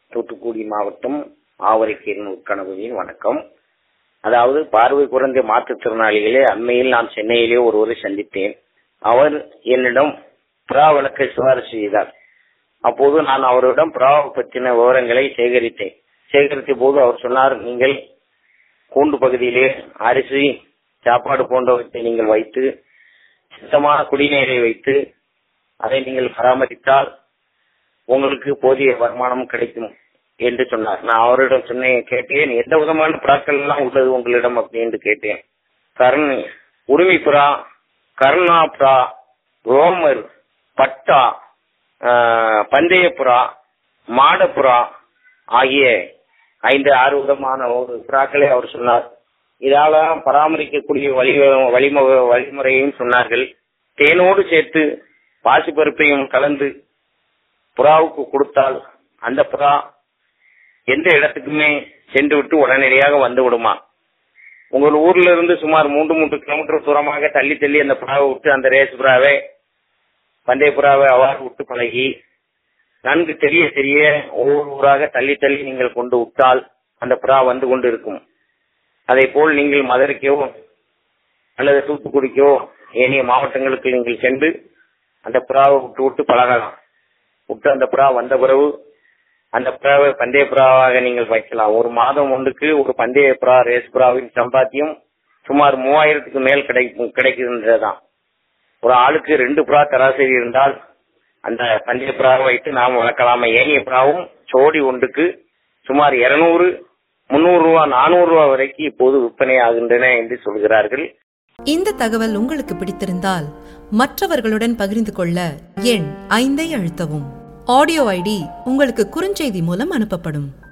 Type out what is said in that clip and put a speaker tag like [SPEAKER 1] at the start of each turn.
[SPEAKER 1] தூத்துக்குடி மாவட்டம் ஆவரைக்கீரன் உட்கணபதியின் வணக்கம் அதாவது பார்வை குறைந்த மாற்றுத்திறனாளிகளே அண்மையில் நான் சென்னையிலே ஒருவரை சந்தித்தேன் அவர் என்னிடம் புறா வழக்கை சிபாரிசு செய்தார் அப்போது நான் அவரிடம் புறாவை பற்றின விவரங்களை சேகரித்தேன் சேகரித்த போது அவர் சொன்னார் நீங்கள் கூண்டு பகுதியிலே அரிசி சாப்பாடு போன்றவற்றை நீங்கள் வைத்து சுத்தமான குடிநீரை வைத்து அதை நீங்கள் பராமரித்தால் உங்களுக்கு போதிய வருமானம் கிடைக்கும் என்று சொன்னார் நான் அவரிடம் சொன்னேன் கேட்டேன் எந்த விதமான புறாக்கள் எல்லாம் உள்ளது உங்களிடம் அப்படின்னு கேட்டேன் கரண் உரிமை புறா கருணா புறா ரோமர் பட்டா ஆஹ், பந்தய புறா மாடப்புறா ஆகிய ஐந்து ஆறு விதமான ஒரு புறாக்களை அவர் சொன்னார் இதால பராமரிக்கக்கூடிய வழி வழிமுக வழிமுறையும் சொன்னார்கள் தேனோடு சேர்த்து பாசிப்பருப்பையும் கலந்து புறாவுக்கு கொடுத்தால் அந்த புறா எந்த இடத்துக்குமே சென்று விட்டு உடனடியாக வந்து விடுமா உங்கள் ஊர்ல இருந்து சுமார் மூன்று மூன்று கிலோமீட்டர் தூரமாக தள்ளி தள்ளி அந்த புறாவை விட்டு அந்த ரேஸ் புறாவை பந்தய புறாவை அவ்வாறு விட்டு பழகி நன்கு தெரிய தெரிய ஒவ்வொரு ஊராக தள்ளி தள்ளி நீங்கள் கொண்டு விட்டால் அந்த புறா வந்து கொண்டு இருக்கும் அதே போல் நீங்கள் மதுரைக்கோ அல்லது தூத்துக்குடிக்கோ ஏனைய மாவட்டங்களுக்கு நீங்கள் சென்று அந்த புறாவை விட்டு விட்டு பழகலாம் விட்டு அந்த புறா வந்த பிறகு அந்த புறாவை பந்தய புறாவாக நீங்கள் வைக்கலாம் ஒரு மாதம் ஒன்றுக்கு ஒரு பந்தய புறா ரேஸ் புறாவின் சம்பாத்தியம் சுமார் மூவாயிரத்துக்கு மேல் கிடைக்கும் கிடைக்கின்றதுதான் ஒரு ஆளுக்கு ரெண்டு புறா சராசரி இருந்தால் அந்த பந்தய புறாவை வைத்து நாம் வளர்க்கலாமா ஏனைய புறாவும் சோடி ஒன்றுக்கு சுமார் இருநூறு முன்னூறு ரூபா நானூறு ரூபா வரைக்கும் இப்போது விற்பனை ஆகின்றன என்று சொல்கிறார்கள்
[SPEAKER 2] இந்த தகவல் உங்களுக்கு பிடித்திருந்தால் மற்றவர்களுடன் பகிர்ந்து கொள்ள எண் ஐந்தை அழுத்தவும் ஆடியோ ஐடி உங்களுக்கு குறுஞ்செய்தி மூலம் அனுப்பப்படும்